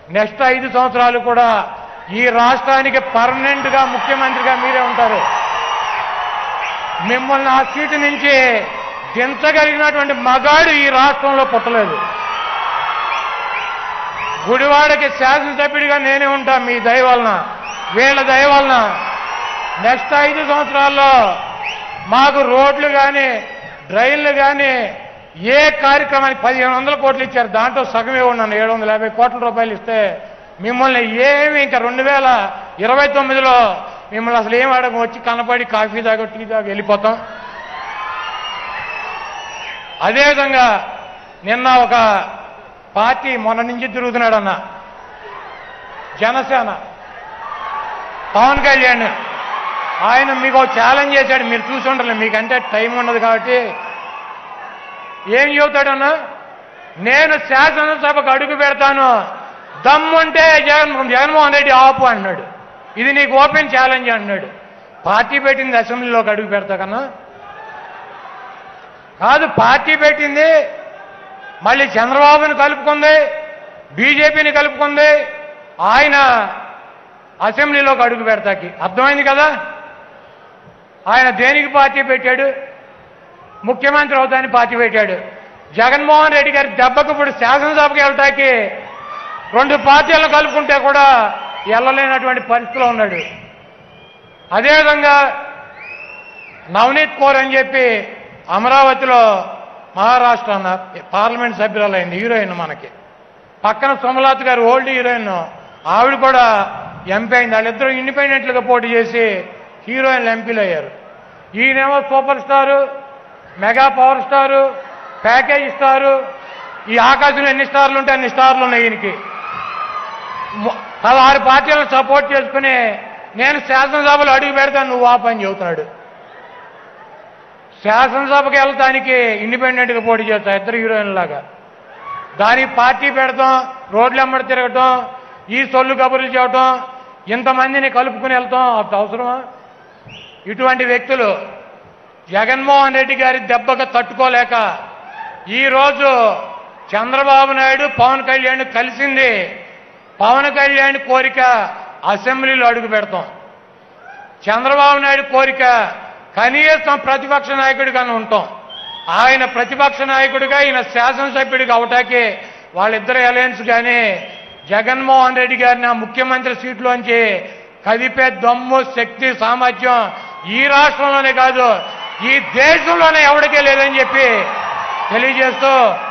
next ఐదు సంవత్సరాలు కూడా ఈ రాష్ట్రానికి పర్మనెంట్ గా ముఖ్యమంత్రిగా మీరే ఉంటారు మిమ్మల్ని ఆ సీటు నుంచి దించగలిగినటువంటి మగాడు ఈ రాష్ట్రంలో పుట్టలేదు గుడివాడకి శాసనసభ్యుడిగా నేనే ఉంటా మీ దయ వలన వీళ్ళ దయ వలన నెక్స్ట్ ఐదు సంవత్సరాల్లో మాకు రోడ్లు కానీ డ్రైన్లు కానీ ఏ కార్యక్రమానికి పదిహేను వందల కోట్లు ఇచ్చారు దాంట్లో సగమే ఉన్నాను ఏడు వందల యాభై కోట్ల రూపాయలు ఇస్తే మిమ్మల్ని ఏమి ఇంకా రెండు వేల ఇరవై తొమ్మిదిలో మిమ్మల్ని అసలు ఏం అడగ వచ్చి కనపడి కాఫీ దాకా టీ దాకా వెళ్ళిపోతాం అదేవిధంగా నిన్న ఒక పార్టీ మొన్న నుంచి తిరుగుతున్నాడన్న జనసేన పవన్ కళ్యాణ్ ఆయన మీకు ఛాలెంజ్ చేశాడు మీరు చూసి ఉండరు మీకంటే టైం ఉండదు కాబట్టి ఏం చెబుతాడన్నా నేను శాసనసభకు అడుగు పెడతాను దమ్ముంటే జగన్ జగన్మోహన్ రెడ్డి ఆపు అన్నాడు ఇది నీకు ఓపెన్ ఛాలెంజ్ అన్నాడు పార్టీ పెట్టింది అసెంబ్లీలోకి అడుగు పెడతా కన్నా కాదు పార్టీ పెట్టింది మళ్ళీ చంద్రబాబుని కలుపుకుంది బీజేపీని కలుపుకుంది ఆయన అసెంబ్లీలోకి అడుగు పెడతాకి అర్థమైంది కదా ఆయన దేనికి పార్టీ పెట్టాడు ముఖ్యమంత్రి అవుతానికి పార్టీ పెట్టాడు జగన్మోహన్ రెడ్డి గారి దెబ్బకు ఇప్పుడు శాసనసభకి వెళ్తాకి రెండు పార్టీలను కలుపుకుంటే కూడా వెళ్ళలేనటువంటి పరిస్థితిలో ఉన్నాడు అదేవిధంగా నవనీత్ కౌర్ అని చెప్పి అమరావతిలో మహారాష్ట్ర అన్న పార్లమెంట్ సభ్యురాలైంది హీరోయిన్ మనకి పక్కన సోమలాత్ గారు ఓల్డ్ హీరోయిన్ ఆవిడ కూడా ఎంపీ అయింది వాళ్ళిద్దరూ ఇండిపెండెంట్లుగా పోటీ చేసి హీరోయిన్లు ఎంపీలు అయ్యారు ఈయనేమో super star mega power star package star ఈ ఆకాశంలో ఎన్ని స్టార్లు ఉంటే అన్ని స్టార్లు ఉన్నాయి ఈయనకి ము- పదహారు పార్టీలను సపోర్ట్ చేసుకుని నేను శాసనసభలో అడుగు పెడతాను నువ్వు ఆ పని చెబుతున్నాడు శాసనసభకి వెళ్తానికి ఇండిపెండెంట్గా పోటీ చేస్తా ఇద్దరు హీరోయిన్ లాగా దానికి పార్టీ పెడతాం రోడ్లు ఎమ్మడి తిరగటం ఈ సొల్లు కబుర్లు చేయటం ఇంతమందిని కలుపుకుని వెళ్తాం అంత అవసరమా ఇటువంటి వ్యక్తులు జగన్మోహన్ రెడ్డి గారి దెబ్బకు తట్టుకోలేక ఈరోజు చంద్రబాబు నాయుడు పవన్ కళ్యాణ్ కలిసింది పవన్ కళ్యాణ్ కోరిక అసెంబ్లీలో అడుగు పెడతాం చంద్రబాబు నాయుడు కోరిక కనీసం ప్రతిపక్ష నాయకుడిగానే ఉంటాం ఆయన ప్రతిపక్ష నాయకుడిగా ఈయన శాసనసభ్యుడిగా అవటానికి వాళ్ళిద్దరు అలయన్స్ కానీ జగన్మోహన్ రెడ్డి గారిని ఆ ముఖ్యమంత్రి సీట్లోంచి కదిపే దమ్ము శక్తి సామర్థ్యం ఈ రాష్ట్రంలోనే కాదు ఈ దేశంలోనే ఎవరికే లేదని చెప్పి తెలియజేస్తూ